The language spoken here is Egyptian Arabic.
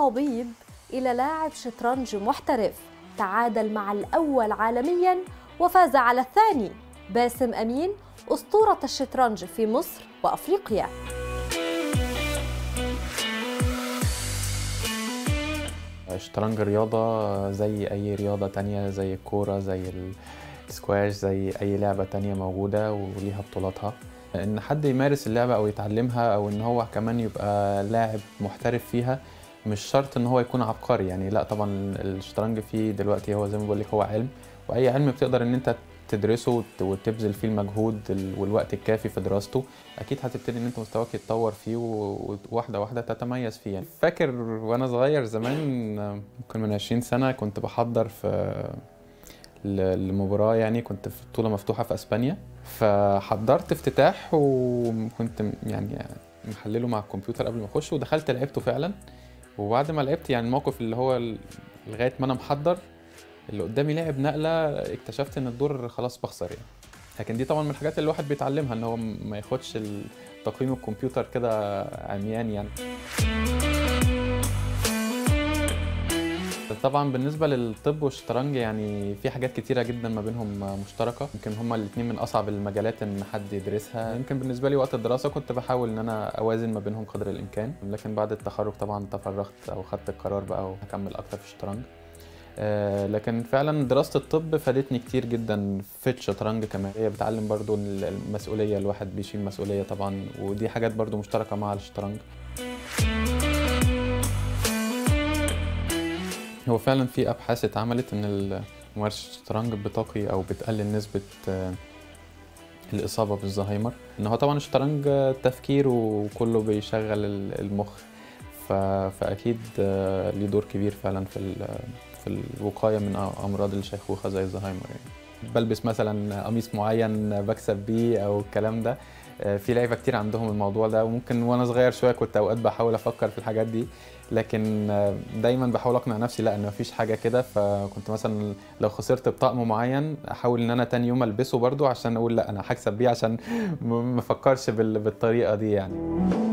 طبيب إلى لاعب شطرنج محترف تعادل مع الأول عالميا وفاز على الثاني باسم أمين أسطورة الشطرنج في مصر وأفريقيا الشطرنج رياضة زي أي رياضة تانية زي الكورة زي السكواش زي أي لعبة تانية موجودة وليها بطولاتها إن حد يمارس اللعبة أو يتعلمها أو إن هو كمان يبقى لاعب محترف فيها مش شرط إن هو يكون عبقري يعني لا طبعا الشطرنج فيه دلوقتي هو زي ما بقول لك هو علم وأي علم بتقدر إن أنت تدرسه وتبذل فيه المجهود والوقت الكافي في دراسته اكيد هتبتدي ان انت مستواك يتطور فيه وواحده واحده تتميز فيه يعني فاكر وانا صغير زمان ممكن من 20 سنه كنت بحضر في لمباراه يعني كنت في بطوله مفتوحه في اسبانيا فحضرت افتتاح وكنت يعني محلله مع الكمبيوتر قبل ما اخش ودخلت لعبته فعلا وبعد ما لعبت يعني الموقف اللي هو لغايه ما انا محضر اللي قدامي لعب نقله اكتشفت ان الدور خلاص بخسر يعني لكن دي طبعا من الحاجات اللي الواحد بيتعلمها ان هو ما ياخدش تقييم الكمبيوتر كده عميان يعني طبعا بالنسبه للطب والشطرنج يعني في حاجات كتيره جدا ما بينهم مشتركه يمكن هما الاثنين من اصعب المجالات ان حد يدرسها يمكن بالنسبه لي وقت الدراسه كنت بحاول ان انا اوازن ما بينهم قدر الامكان لكن بعد التخرج طبعا تفرغت او خدت القرار بقى وهكمل اكتر في الشطرنج آه لكن فعلا دراسة الطب فادتني كتير جدا في الشطرنج كمان هي بتعلم برضو المسؤولية الواحد بيشيل مسؤولية طبعا ودي حاجات برضو مشتركة مع الشطرنج هو فعلا في ابحاث اتعملت ان ممارسة الشطرنج بتقي او بتقلل نسبة آه الإصابة بالزهايمر إن هو طبعا الشطرنج تفكير وكله بيشغل المخ فأكيد آه ليه دور كبير فعلا في في الوقايه من امراض الشيخوخه زي الزهايمر يعني بلبس مثلا قميص معين بكسب بيه او الكلام ده في لعيبه كتير عندهم الموضوع ده وممكن وانا صغير شويه كنت اوقات بحاول افكر في الحاجات دي لكن دايما بحاول اقنع نفسي لا ان مفيش حاجه كده فكنت مثلا لو خسرت بطقم معين احاول ان انا تاني يوم البسه برضو عشان اقول لا انا هكسب بيه عشان ما افكرش بالطريقه دي يعني